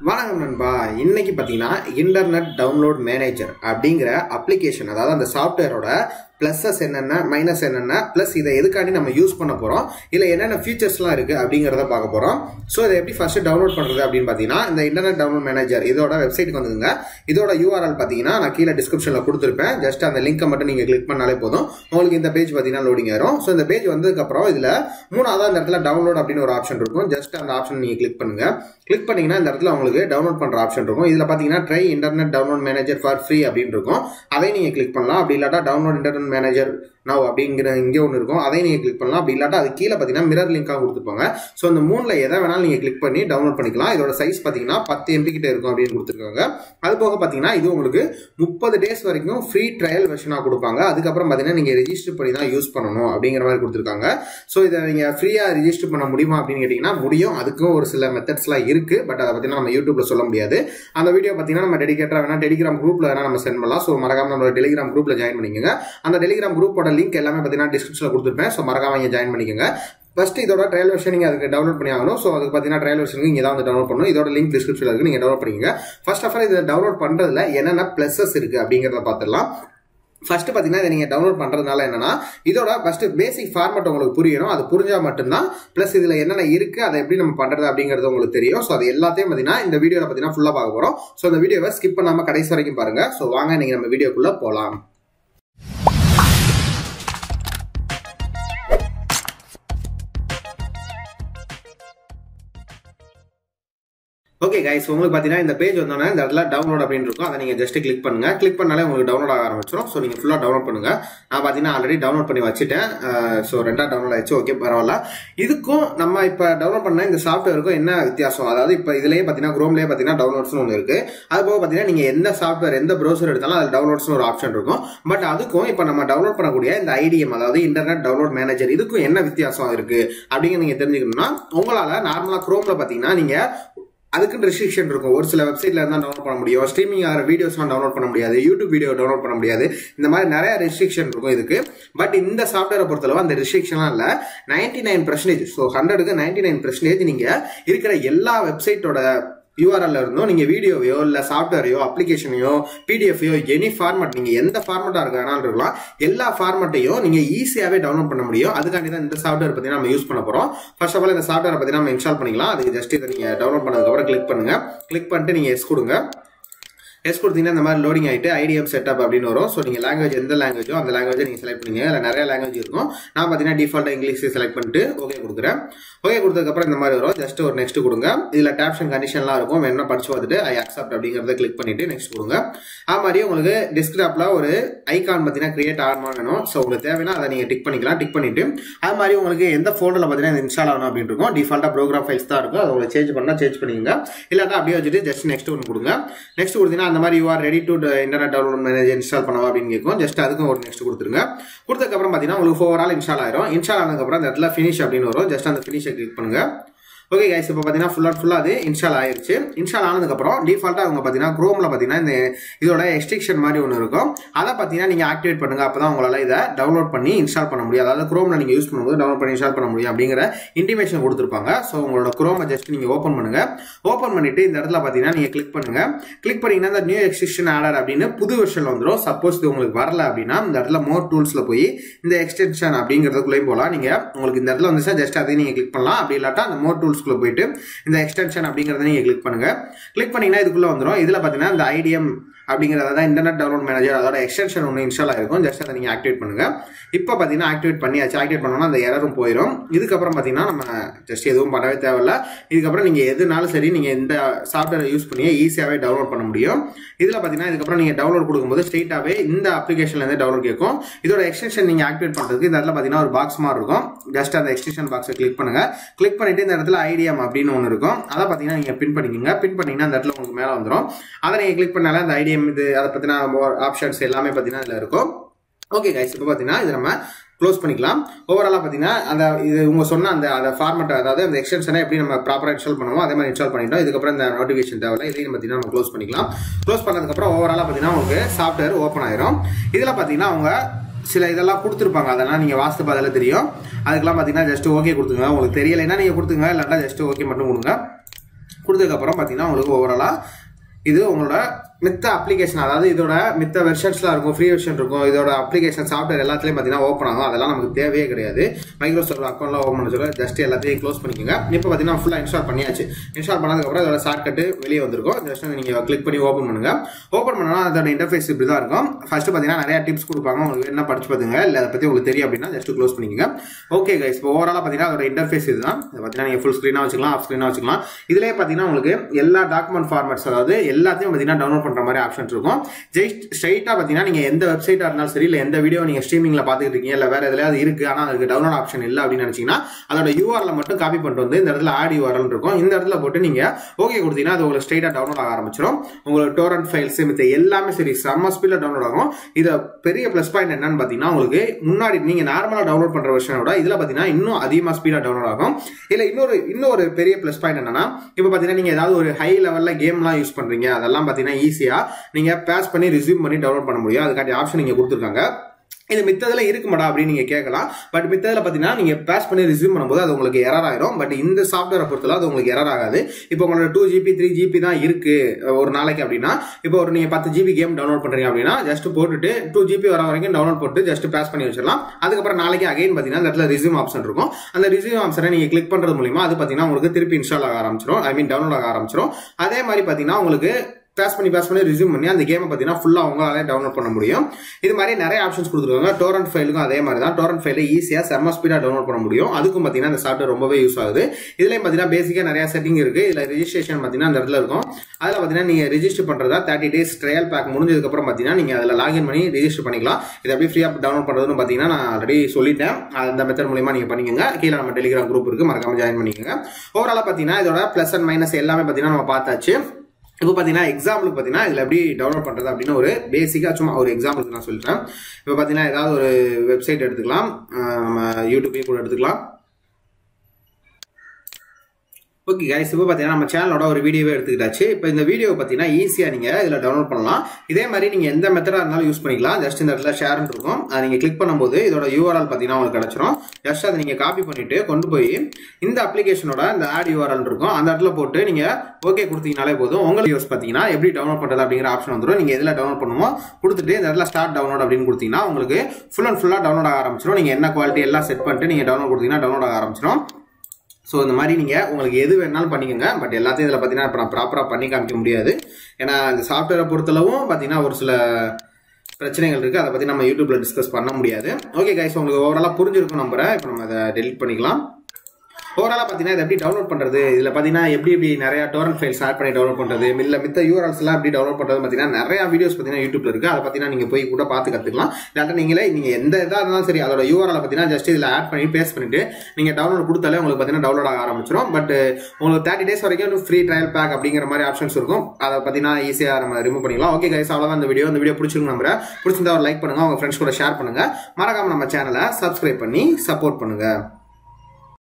வணக்கம் நண்பா இன்னைக்கு பார்த்தீங்கன்னா இன்டர்நெட் டவுன்லோட் மேனேஜர் அப்படிங்கிற அப்ளிகேஷன் அதாவது அந்த சாஃப்ட்வேரோட ப்ளஸஸ் என்னென்ன மைனஸ் என்னென்ன ப்ளஸ் இதை எதுக்காண்டி நம்ம யூஸ் பண்ண போகிறோம் இல்லை என்னென்ன ஃபீச்சர்ஸ்லாம் இருக்குது அப்படிங்கிறத பார்க்க போகிறோம் ஸோ இதை எப்படி ஃபர்ஸ்ட் டவுன்லோட் பண்ணுறது அப்படின்னு பார்த்தீங்கன்னா இந்த இன்டர்நெட் டவுன்லோட் மேனேஜர் இதோட வெப்சைட்டுக்கு வந்துங்க இதோட யூஆர்எல் பார்த்தீங்கன்னா நான் கீழே டிஸ்கிரிப்ஷனில் கொடுத்துருப்பேன் ஜஸ்ட் அந்த லிங்கை மட்டும் நீங்கள் கிளிக் பண்ணாலே போதும் உங்களுக்கு இந்த பேஜ் பார்த்தீங்கன்னா லோடிங் ஆயிரும் ஸோ இந்த பேஜ் வந்ததுக்கப்புறம் இதில் மூணாவது அந்த இடத்துல டவுன்லோட் அப்படின்னு ஒரு ஆப்ஷன் இருக்கும் ஜஸ்ட் அந்த ஆப்ஷன் நீங்கள் கிளிக் பண்ணுங்க கிளிக் பண்ணீங்கன்னா இந்த இடத்துல உங்களுக்கு டவுன்லோட் பண்ணுற ஆப்ஷன் இருக்கும் இதில் பார்த்தீங்கன்னா try internet download manager for free அப்படின்னு இருக்கும் அதை நீங்கள் கிளிக் பண்ணலாம் அப்படி இல்லாட்டா டவுன்லோட் இன்டர்நெட் மேனேஜர் நவ் அப்படிங்கிற இங்கே ஒன்று இருக்கும் அதை நீங்கள் கிளிக் பண்ணலாம் அப்படி இல்லாட்டா அது கீழே பார்த்தீங்கன்னா மிரர் லிங்காக கொடுத்துருப்பாங்க ஸோ இந்த மூணில் எதை வேணாலும் நீங்கள் கிளிக் பண்ணி டவுன்லோட் பண்ணிக்கலாம் இதோட சைஸ் பார்த்தீங்கன்னா பத்து எம்பி கிட்ட இருக்கும் அப்படின்னு கொடுத்துருக்காங்க அது போக பார்த்தீங்கன்னா இது உங்களுக்கு முப்பது டேஸ் வரைக்கும் ஃப்ரீ ட்ரையல் வெர்ஷனாக கொடுப்பாங்க அதுக்கப்புறம் பார்த்தீங்கன்னா நீங்கள் ரெஜிஸ்டர் பண்ணி தான் யூஸ் பண்ணணும் அப்படிங்கிற மாதிரி கொடுத்துருக்காங்க ஸோ இதை நீங்கள் ஃப்ரீயாக ரெஜிஸ்டர் பண்ண முடியுமா அப்படின்னு கேட்டிங்கன்னா முடியும் அதுக்கும் ஒரு சில மெத்தட்ஸ்லாம் இருக்குது பட் அதை பற்றினா நம்ம யூடியூப்ல சொல்ல முடியாது அந்த வீடியோ பார்த்தீங்கன்னா நம்ம டெடிகேட்டராக வேணா டெலிகிராம் குரூப்பில் வேணா நம்ம சென்ட் பண்ணலாம் ஸோ மறக்காம நம்மளோட டெலிகிராம் குரூப்பில் ஜாயின் பண்ணிக்கோங்க அந்த டெலிகிராம் குரூப்போட லிங்க் எல்லாமே பார்த்தீங்கன்னா டிஸ்கிரிப்ஷனில் கொடுத்துருப்பேன் ஸோ மறக்காம இங்கே ஜாயின் பண்ணிக்கோங்க ஃபர்ஸ்ட் இதோட ட்ரையல் வெர்ஷன் நீங்கள் அதுக்கு டவுன்லோட் பண்ணி ஆகணும் ஸோ அதுக்கு பார்த்தீங்கன்னா ட்ரையல் வெர்ஷன் இங்கே தான் வந்து டவுன்லோட் பண்ணணும் இதோட லிங்க் டிஸ்கிரிப்ஷனில் இருக்கு நீங்கள் டவுன்லோட் பண்ணிக்கங்க ஃபர்ஸ்ட் ஆஃப் ஆல் இதை டவுன்லோட் பண்ணுறதுல என்னென்ன ப்ளஸஸ் இருக்குது அப்படிங்கிறத பார்த்துடலாம் ஃபர்ஸ்ட் பார்த்தீங்கன்னா இதை நீங்கள் டவுன்லோட் பண்ணுறதுனால என்னன்னா இதோட ஃபர்ஸ்ட் பேசிக் ஃபார்மட் உங்களுக்கு புரியணும் அது புரிஞ்சால் மட்டும்தான் ப்ளஸ் இதில் என்னென்ன இருக்குது அதை எப்படி நம்ம பண்ணுறது அப்படிங்கிறது உங்களுக்கு தெரியும் ஸோ அது எல்லாத்தையும் பார்த்தீங்கன்னா இந்த வீடியோவில் பார்த்தீங்கன்னா ஃபுல்லாக பார்க்க போகிறோம் ஸோ இந்த வீடியோவை ஸ்கிப் பண்ணாமல் கடைசி வரைக்கும் பாருங்க ஸோ வாங்க நீங்கள் நம்ம வீடியோக்குள்ளே போகலாம் ஓகே கைஸ் உங்களுக்கு பார்த்தீங்கன்னா இந்த பேஜ் வந்தோன்னா இந்த இடத்துல டவுன்லோட் அப்படின்னு இருக்கும் அதை நீங்கள் ஜஸ்ட் கிளிக் பண்ணுங்க கிளிக் பண்ணாலே உங்களுக்கு டவுன்லோட் ஆக ஆரம்பிச்சிடும் ஸோ நீங்கள் ஃபுல்லாக டவுன்லோட் பண்ணுங்க நான் பார்த்தீங்கன்னா ஆல்ரெடி டவுன்லோட் பண்ணி வச்சுட்டேன் ஸோ ரெண்டா டவுன்லோட் ஆயிடுச்சு ஓகே பரவாயில்ல இதுக்கும் நம்ம இப்போ டவுன்லோட் பண்ண இந்த சாஃப்ட்வேருக்கும் என்ன வித்தியாசம் அதாவது இப்போ இதுலேயே பார்த்தீங்கன்னா குரோம்லேயே பார்த்தீங்கன்னா டவுன்லோட்ஸ்னு ஒன்று இருக்கு அது போக பார்த்தீங்கன்னா நீங்கள் எந்த சாஃப்ட்வேர் எந்த ப்ரௌசர் எடுத்தாலும் அதில் டவுன்லோட்ஸ்னு ஒரு ஆப்ஷன் இருக்கும் பட் அதுக்கும் இப்போ நம்ம டவுன்லோட் பண்ணக்கூடிய இந்த ஐடிஎம் அதாவது இன்டர்நெட் டவுன்லோட் மேனேஜர் இதுக்கும் என்ன வித்தியாசம் இருக்கு அப்படிங்கிறது நீங்கள் தெரிஞ்சுக்கணும்னா உங்களால் நார்மலாக குரோமில் பார்த்தீங்கன்னா நீங்கள் அதுக்குன்னு ரெஸ்ட்ரிக்ஷன் இருக்கும் ஒரு சில வெப்சைட்ல இருந்தால் டவுன்லோட் பண்ண முடியும் ஸ்ட்ரீமிங் ஆகிற வீடியோஸ்லாம் டவுன்லோட் பண்ண முடியாது யூடியூப் வீடியோ டவுன்லோட் பண்ண முடியாது இந்த மாதிரி நிறைய ரெஸ்ட்ரிக்ஷன் இருக்கும் இதுக்கு பட் இந்த சாஃப்ட்வேரை பொறுத்தளவு அந்த ரெஸ்ட்ரிக்ஷன்லாம் இல்லை நைன்டி நைன் பர்சன்டேஜ் ஸோ ஹண்ட்ரடுக்கு நைன்டி நைன் பர்சன்டேஜ் நீங்கள் இருக்கிற எல்லா வெப்சைட்டோட யூஆர்எல்ல இருந்தும் நீங்க வீடியோவையோ இல்ல சாஃப்ட்வேரையோ அப்ளிகேஷனையோ பிடிஎஃப்யோ எனி ஃபார்மட் நீங்க எந்த ஃபார்மட்டா இருக்கானாலும் இருக்கலாம் எல்லா ஃபார்மட்டையும் நீங்க ஈஸியாவே டவுன்லோட் பண்ண முடியும் அதுக்காண்டி தான் இந்த சாஃப்ட்வேர் பத்தி நம்ம யூஸ் பண்ண போறோம் ஃபர்ஸ்ட் ஆஃப் ஆல் இந்த சாஃப்ட்வேர் பத்தி நம்ம இன்ஸ்டால் பண்ணிக்கலாம் அதுக்கு ஜஸ்ட் இதை நீங்க டவுன்லோட் பண்ணதுக்கு அப்புறம் கிளிக் பண்ணுங்க கிளிக் பண்ணிட்டு நீங்க எஸ் கொடுங்க எஸ் கொடுத்தீங்கன்னா இந்த மாதிரி லோடிங் ஆகிட்டு ஐடிஎம் செட்டப் அப்படின்னு வரும் ஸோ நீங்கள் லாங்குவேஜ் எந்த லாங்குவேஜோ அந்த லாங்குவேஜை நீங்கள் செலக்ட் பண்ணீங்க அதில் நிறைய லாங்குவேஜ் இருக்கும் நான் பார்த்தீங்கன்னா டிஃபால்ட்டாக இங்கிலீஷ் செலக்ட் பண்ணிட்டு ஓகே கொடுக்குறேன் ஓகே கொடுத்ததுக்கப்புறம் இந்த மாதிரி வரும் ஜஸ்ட் ஒரு நெக்ஸ்ட் கொடுங்க இதில் டேப்ஸ் அண்ட் கண்டிஷன்லாம் இருக்கும் வேணா படிச்சு பார்த்துட்டு ஐ அக்செப்ட் அப்படிங்கிறத கிளிக் பண்ணிட்டு நெக்ஸ்ட் கொடுங்க அது மாதிரி உங்களுக்கு டெஸ்க்டாப்பில் ஒரு ஐகான் பார்த்தீங்கன்னா கிரியேட் ஆகணும் வேணும் ஸோ உங்களுக்கு தேவைன்னா அதை நீங்கள் டிக் பண்ணிக்கலாம் டிக் பண்ணிட்டு அது மாதிரி உங்களுக்கு எந்த ஃபோல்டரில் பார்த்தீங்கன்னா இன்ஸ்டால் ஆகணும் அப்படின்னு இருக்கும் டிஃபால்ட்டாக ப்ரோக்ராம் ஃபைல்ஸ் தான் இருக்கும் அதை உங்களுக்கு சேஞ்ச் பண்ணால் சேஞ்ச் பண்ணிக்கோங்க இல்லாட்டா அப்படியே வச்சுட்டு ஜஸ்ட் நெக்ஸ்ட் ஒன்று கொடுங்க நெக்ஸ்ட் கொடுத்தீங்கன்னா அந்த மாதிரி you are ready to internet download manager install பண்ணவா அப்படின்னு கேட்கும் ஜஸ்ட் அதுக்கும் ஒரு நெக்ஸ்ட் கொடுத்துருங்க கொடுத்ததுக்கப்புறம் பார்த்தீங்கன்னா உங்களுக்கு ஓவரால் இன்ஸ்டால் ஆயிரும் இன்ஸ்டால் ஆனதுக்கப்புறம் அந்த இடத்துல ஃபினிஷ் அப்படின்னு வரும் ஜஸ்ட் அந்த ஃபினிஷை கிளிக் பண்ணுங்க ஓகே கைஸ் இப்போ பார்த்தீங்கன்னா ஃபுல் அண்ட் ஃபுல்லாக அது இன்ஸ்டால் ஆயிருச்சு இன்ஸ்டால் ஆனதுக்கப்புறம் டிஃபால்ட்டாக அவங்க பார்த்தீங்கன்னா குரோமில் பார்த்தீங்கன்னா இந்த இதோட எக்ஸ்ட்ரிக்ஷன் மாதிரி ஒன்று இருக்கும் அதை பார்த்தீங்கன்னா நீங்கள் ஆக்டிவேட் பண்ணுங்க அப்போ தான் உங்களால் இதை டவுன்லோட் பண்ணி இன்ஸ்டால் பண்ண முடியும் அதாவது குரோமில் நீங்கள் யூஸ் பண்ணும்போது டவுன்லோட் பண்ணி இன்ஸ்டால் பண்ண முடியும் அப்படிங்கிற இன்டிமேஷன் கொடுத்துருப்பாங்க ஸோ உங்களோட குரோமை ஜஸ்ட் நீங்கள் ஓப்பன் பண்ணுங்க ஓப்பன் பண்ணிட்டு இந்த இடத்துல பார்த்தீங்கன்னா நீங்கள் கிளிக் பண்ணுங்க கிளிக் பண்ணீங்கன்னா இந்த நியூ எக்ஸ்டென்ஷன் ஆடர் அப்படின்னு புது வெர்ஷன் வந்துடும் சப்போஸ் இது உங்களுக்கு வரல அப்படின்னா இந்த இடத்துல மோர் டூல்ஸில் போய் இந்த எக்ஸ்டென்ஷன் அப்படிங்கிறதுக்குள்ளேயும் போகலாம் நீங்கள் உங்களுக்கு இந்த இடத்துல வந்துச்சா ஜஸ்ட் அதையும் நீங்கள் கிளிக் பண்ணலாம் அப்படி இல்லாட்டா அந்த மோர் டூல்ஸ்குள்ளே போயிட்டு இந்த எக்ஸ்டென்ஷன் அப்படிங்கிறத நீங்கள் கிளிக் பண்ணுங்க கிளிக் பண்ணீங்கன்னா இதுக்குள்ளே வந்துடும் இதில் பார்த்தீங்கன்னா இந்த ஐடிஎம் அப்படிங்கிறத தான் இன்டர்நெட் டவுன்லோட் மேனேஜர் அதோட எக்ஸ்டென்ஷன் ஒன்று இன்ஸ்டால் ஆயிருக்கும் ஜஸ்ட் அதை நீங்கள் ஆக்டிவேட் பண்ணுங்க இப்போ பார்த்தீங்கன்னா ஆக்டிவேட் பண்ணியாச்சு ஆக்டிவேட் பண்ணோம்னா அந்த எரரும் போயிடும் இதுக்கப்புறம் பார்த்தீங்கன்னா நம்ம ஜஸ்ட் எதுவும் பண்ணவே தேவையில்ல இதுக்கப்புறம் நீங்கள் எதுனாலும் சரி நீங்கள் இந்த சாஃப்ட்வேரை யூஸ் பண்ணி ஈஸியாகவே டவுன்லோட் பண்ண முடியும் இதில் பார்த்தீங்கன்னா இதுக்கப்புறம் நீங்கள் டவுன்லோட் கொடுக்கும்போது ஸ்ட்ரெயிட்டாகவே இந்த அப்ளிகேஷன்லேருந்து டவுன்லோட் கேட்கும் இதோட எக்ஸ்டென்ஷன் நீங்கள் ஆக்டிவேட் பண்ணுறதுக்கு இந்த இடத்துல பார்த்தீங்கன்னா ஒரு பாக்ஸ் மாதிரி இருக்கும் ஜஸ்ட் அந்த எக்ஸ்டென்ஷன் பாக்ஸை கிளிக் பண்ணுங்க கிளிக் பண்ணிட்டு இந்த இடத்துல ஐடிஎம் அப்படின்னு ஒன்று இருக்கும் அதை பார்த்தீங்கன்னா நீங்கள் பின் பண்ணிக்கோங்க பின் பண்ணிங்கன்னா அந்த இடத்துல உங்களுக்கு மேலே வந்துடும் அதை நீங்கள் கிளிக் பண்ணாலே அந்த ஐடிஎம் இது அதை பற்றின ஆப்ஷன்ஸ் எல்லாமே பார்த்தீங்கன்னா இதில் இருக்கும் ஓகே கைஸ் இப்போ பார்த்தீங்கன்னா இது நம்ம க்ளோஸ் பண்ணிக்கலாம் ஓவராலாக பார்த்தீங்கன்னா அந்த இது உங்க சொன்ன அந்த அந்த ஃபார்மெட் அதாவது அந்த எக்ஸ்டென்ஷனை எப்படி நம்ம ப்ராப்பராக இன்ஸ்டால் பண்ணுவோம் அதே மாதிரி இன்ஸ்டால் பண்ணிட்டோம் இதுக்கப்புறம் இந்த நோட்டிஃபிகேஷன் தேவையில்ல இதையும் பார்த்தீங்கன்னா நம்ம க்ளோஸ் பண்ணிக்கலாம் க்ளோஸ் பண்ணதுக்கப்புறம் ஓவராலாக பார்த்தீங்கன்னா உங்களுக்கு சாஃப்ட்வேர் ஓப்பன் ஆயிரும் இதில் பார்த்தீங்கன்னா அவங்க சில இதெல்லாம் கொடுத்துருப்பாங்க அதெல்லாம் நீங்கள் வாஸ்து பார்த்தாலே தெரியும் அதுக்கெல்லாம் பார்த்தீங்கன்னா ஜஸ்ட் ஓகே கொடுத்துங்க உங்களுக்கு தெரியலைன்னா நீங்கள் கொடுத்துங்க இல்லாட்டா ஜஸ்ட் ஓகே மட்டும் கொடுங்க கொடுத்ததுக்கப்புறம் பார்த்தீங்கன்னா உங்களுக்கு ஓவராலாக இது உங்களோட மித்த அப்ளிகேஷன் அதாவது இதோட மித்த வெர்ஷன்ஸ்லாம் இருக்கும் ஃப்ரீ வெர்ஷன் இருக்கும் இதோட அப்ளிகேஷன் சாஃப்ட்வேர் எல்லாத்துலயும் பார்த்தீங்கன்னா ஓப்பன் ஆகும் அதெல்லாம் நமக்கு தேவையே கிடையாது மைக்ரோசாஃப்ட் அக்கௌண்ட்லாம் ஓப்பன் பண்ண சொல்ல ஜஸ்ட் எல்லாத்தையும் க்ளோஸ் பண்ணிக்கோங்க இப்போ பார்த்தீங்கன்னா ஃபுல்லாக இன்ஸ்டால் பண்ணியாச்சு இன்ஸ்டால் பண்ணதுக்கப்புறம் இதோட ஷார்ட்கட் வெளியே வந்திருக்கும் ஜஸ்ட் நீங்கள் கிளிக் பண்ணி ஓப்பன் பண்ணுங்க ஓப்பன் பண்ணா அதோட இன்டர்ஃபேஸ் இப்படி தான் இருக்கும் ஃபர்ஸ்ட் பார்த்தீங்கன்னா நிறைய டிப்ஸ் கொடுப்பாங்க உங்களுக்கு என்ன படிச்சு பார்த்துங்க இல்லை அதை பற்றி உங்களுக்கு தெரியும் அப்படின்னா ஜஸ்ட் க்ளோஸ் பண்ணிக்கோங்க ஓகே கைஸ் இப்போ ஓவராலாக பார்த்தீங்கன்னா அதோட இன்டர்ஃபேஸ் இதுதான் இதை பார்த்தீங்கன்னா நீங்கள் ஃபுல் ஸ்க்ரீனாக வச்சுக்கலாம் ஆஃப் ஸ்க்ரீனாக வச்சுக்கலாம் இதுலேயே பார்த்தீங்கன்னா உங்களுக்கு எல்லா டாக்குமெண்ட் ஃபார்மேட்ஸ் அதாவது எல்லாத்தையும் பார்த்தீங்கன்னா டவுன்லோட் பண்ணுற மாதிரி ஆப்ஷன்ஸ் இருக்கும் ஜஸ்ட் ஸ்ட்ரைட்டாக பார்த்தீங்கன்னா நீங்கள் எந்த வெப்சைட்டாக இருந்தாலும் சரி இல்லை எந்த வீடியோ நீங்கள் ஸ்ட்ரீமிங்கில் பார்த்துக்கிட்டு இருக்கீங்க இல்லை வேறு எதுலையாவது இருக்குது ஆனால் அதுக்கு டவுன்லோட் ஆப்ஷன் இல்லை அப்படின்னு நினச்சிங்கன்னா அதோட யூஆர்ல மட்டும் காப்பி பண்ணிட்டு வந்து இந்த இடத்துல ஆட் யூஆர்எல் இருக்கும் இந்த இடத்துல போட்டு நீங்கள் ஓகே கொடுத்தீங்கன்னா அது உங்களுக்கு ஸ்ட்ரைட்டாக டவுன்லோட் ஆக ஆரம்பிச்சிடும் உங்களுக்கு டோரண்ட் ஃபைல்ஸ் மித்த எல்லாமே சரி செம்ம ஸ்பீடில் டவுன்லோட் ஆகும் இதை பெரிய ப்ளஸ் பாயிண்ட் என்னன்னு பார்த்தீங்கன்னா உங்களுக்கு முன்னாடி நீங்கள் நார்மலாக டவுன்லோட் பண்ணுற வெர்ஷனோட இதில் பார்த்தீங்கன்னா இன்னும் அதிகமாக ஸ்பீடாக டவுன்லோட் ஆகும் இல்லை இன்னொரு இன்னொரு பெரிய ப்ளஸ் பாயிண்ட் என்னன்னா இப்போ பார்த்தீங்கன்னா நீங்கள் ஏதாவது ஒரு ஹை லெவலில் கேம்லாம் யூஸ் பண்ணுறீங்க அதெல்லாம் பார்த்தீங்கன்னா ஈஸியாக நீங்கள் பேஸ் பண்ணி ரிசீவ் பண்ணி டவுன்லோட் பண்ண முடியும் அதுக்காண்டி ஆப்ஷன் நீங்கள் கொடுத்துருக்காங்க இது மித்ததுல இருக்குமாடா அப்படின்னு நீங்க கேட்கலாம் பட் மித்ததுல பாத்தீங்கன்னா நீங்க பேஸ் பண்ணி ரிசீவ் பண்ணும்போது அது உங்களுக்கு எரர் ஆயிரும் பட் இந்த சாஃப்ட்வேரை பொறுத்தல அது உங்களுக்கு எரர் ஆகாது இப்போ உங்களோட டூ ஜிபி த்ரீ ஜிபி தான் இருக்கு ஒரு நாளைக்கு அப்படின்னா இப்போ ஒரு நீங்க பத்து ஜிபி கேம் டவுன்லோட் பண்றீங்க அப்படின்னா ஜஸ்ட் போட்டுட்டு டூ ஜிபி வர வரைக்கும் டவுன்லோட் போட்டு ஜஸ்ட் பேஸ் பண்ணி வச்சிடலாம் அதுக்கப்புறம் நாளைக்கு அகைன் பாத்தீங்கன்னா அந்த இடத்துல ரிசீவ் ஆப்ஷன் இருக்கும் அந்த ரிசீவ் ஆப்ஷனை நீங்க கிளிக் பண்றது மூலியமா அது பாத்தீங்கன்னா உங்களுக்கு திருப்பி இன்ஸ்டால் ஆக ஆரம்பிச்சிடும் ஐ மீன் டவுன்லோட் ஆக ஆரம்பிச்சிடும் அதே மாதிரி பாத்தீங்கன்னா உங்களுக்கு பேஸ் பண்ணி பேஸ் பண்ணி ரிசீவ் பண்ணி அந்த கேமை பார்த்தீங்கன்னா ஃபுல்லாக உங்களாலே டவுன்லோட் பண்ண முடியும் இது மாதிரி நிறைய ஆப்ஷன்ஸ் கொடுத்துருக்காங்க டோரண்ட் ஃபைலுக்கும் அதே மாதிரி தான் டோரண்ட் ஃபைலை ஈஸியாக செம்ம ஸ்பீடாக டவுன்லோட் பண்ண முடியும் அதுக்கும் பார்த்தீங்கன்னா இந்த சாஃப்ட்வேர் ரொம்பவே யூஸ் ஆகுது இதுலேயும் பார்த்தீங்கன்னா பேசிக்காக நிறைய செட்டிங் இருக்குது இதில் ரிஜிஸ்ட்ரேஷன் பார்த்தீங்கன்னா அந்த இடத்துல இருக்கும் அதில் பார்த்தீங்கன்னா நீங்கள் ரிஜிஸ்டர் பண்ணுறதா தேர்ட்டி டேஸ் ட்ரையல் பேக் முடிஞ்சதுக்கப்புறம் பார்த்தீங்கன்னா நீங்கள் அதில் லாகின் பண்ணி ரிஜிஸ்டர் பண்ணிக்கலாம் இது அப்படியே ஃப்ரீயாக டவுன்லோட் பண்ணுறதுன்னு பார்த்தீங்கன்னா நான் ஆல்ரெடி சொல்லிட்டேன் அந்த மெத்தட் மூலியமாக நீங்கள் பண்ணிக்கோங்க கீழே நம்ம டெலிகிராம் குரூப் இருக்குது மறக்காம ஜாயின் பண்ணிக்கோங்க ஓவராலாக பார்த்தீங்கன்னா இதோட ப்ளஸ் அண்ட் மைனஸ் எல்லாமே பார்த்தீங்கன்னா நம்ம பார்த்தாச்சு இப்போ பார்த்தீங்கன்னா எக்ஸாம்பிளுக்கு பார்த்தீங்கன்னா இதில் எப்படி டவுன்லோட் பண்ணுறது அப்படின்னு ஒரு பேசிக்காக சும்மா ஒரு எக்ஸாம்பிளுக்கு நான் சொல்லிட்டேன் இப்போ பார்த்தீங்கன்னா ஏதாவது ஒரு வெப்சைட் எடுத்துக்கலாம் நம்ம யூடியூப்பையும் கூட எடுத்துக்கலாம் ஓகே கைஸ் இப்போ பார்த்தீங்கன்னா நம்ம சேனலோட ஒரு வீடியோவே எடுத்துக்கிட்டாச்சு இப்போ இந்த வீடியோ பார்த்தீங்கன்னா ஈஸியாக நீங்கள் இதில் டவுன்லோட் பண்ணலாம் இதே மாதிரி நீங்கள் எந்த மெத்தடாக இருந்தாலும் யூஸ் பண்ணிக்கலாம் ஜஸ்ட் இந்த இடத்துல ஷேர்னு இருக்கும் அதை நீங்கள் கிளிக் பண்ணும்போது இதோட யூஆர்எல் பார்த்தீங்கன்னா உங்களுக்கு கிடச்சிரும் ஜஸ்ட் அதை நீங்கள் காப்பி பண்ணிட்டு கொண்டு போய் இந்த அப்ளிகேஷனோட இந்த ஆட் யூஆர்எல் இருக்கும் அந்த இடத்துல போட்டு நீங்கள் ஓகே கொடுத்தீங்கனாலே போதும் உங்களுக்கு யூஸ் பார்த்தீங்கன்னா எப்படி டவுன்லோட் பண்ணுறது அப்படிங்கிற ஆப்ஷன் வந்துடும் நீங்கள் எதில் டவுன்லோட் பண்ணுமோ கொடுத்துட்டு இந்த இடத்துல ஸ்டார்ட் டவுன்லோட் அப்படின்னு கொடுத்தீங்கன்னா உங்களுக்கு ஃபுல் அண்ட் ஃபுல்லாக டவுன்லோட் ஆக ஆரம்பிச்சிடும் நீங்கள் என்ன குவாலிட்டி எல்லாம் செட் பண்ணிட்டு நீங்கள் டவுன்லோட் கொடுத்தீங்கன்னா டவுன்லோட் ஆக ஆரம்பிச்சிடும் ஸோ இந்த மாதிரி நீங்கள் உங்களுக்கு எது வேணாலும் பண்ணிக்கோங்க பட் எல்லாத்தையும் இதில் பார்த்தீங்கன்னா இப்போ நான் ப்ராப்பராக பண்ணி காமிக்க முடியாது ஏன்னா இந்த சாஃப்ட்வேரை பொறுத்தளவும் பார்த்தீங்கன்னா ஒரு சில பிரச்சனைகள் இருக்குது அதை பற்றி நம்ம யூடியூப்பில் டிஸ்கஸ் பண்ண முடியாது ஓகே கைஸ் உங்களுக்கு ஓவராலாக புரிஞ்சிருக்கும் நம்புறேன் இப்போ நம்ம அதை டெலிட் பண்ணிக்கலாம் ஓவராலாக பார்த்தீங்கன்னா இதை எப்படி டவுன்லோட் பண்ணுறது இதில் பார்த்தீங்கன்னா எப்படி எப்படி நிறைய டோரண்ட் ஃபைல்ஸ் ஆட் பண்ணி டவுன்லோட் பண்ணுறது இல்லை மித்த யூஆர்எல்ஸ் எல்லாம் எப்படி டவுன்லோட் பண்ணுறது பார்த்தீங்கன்னா நிறைய வீடியோஸ் பார்த்தீங்கன்னா யூடியூப்ல இருக்கு அதை பார்த்தீங்கன்னா நீங்கள் போய் கூட பார்த்து கற்றுக்கலாம் இல்லாட்டா நீங்களே நீங்கள் எந்த இதாக இருந்தாலும் சரி அதோட யூஆர்எல் பார்த்தீங்கன்னா ஜஸ்ட் இதில் ஆட் பண்ணி பேஸ்ட் பண்ணிட்டு நீங்கள் டவுன்லோட் கொடுத்தாலே உங்களுக்கு பார்த்தீங்கன்னா டவுன்லோட் ஆக ஆரம்பிச்சிடும் பட் உங்களுக்கு தேர்ட்டி டேஸ் வரைக்கும் ஃப்ரீ ட்ரையல் பேக் அப்படிங்கிற மாதிரி ஆப்ஷன்ஸ் இருக்கும் அதை பார்த்தீங்கன்னா ஈஸியாக நம்ம ரிமூவ் பண்ணிக்கலாம் ஓகே கைஸ் அவ்வளோதான் இந்த வீடியோ இந்த வீடியோ பிடிச்சிருக்கு நம்புறேன் பிடிச்சிருந்தா ஒரு லைக் பண்ணுங்க உங்க ஃப்ரெண்ட்ஸ் கூட ஷேர் பண்ணுங்க மறக்காம நம்ம சேனலை சப்ஸ்கிரைப் பண்ணி சப்போர்ட் பண்ணுங்க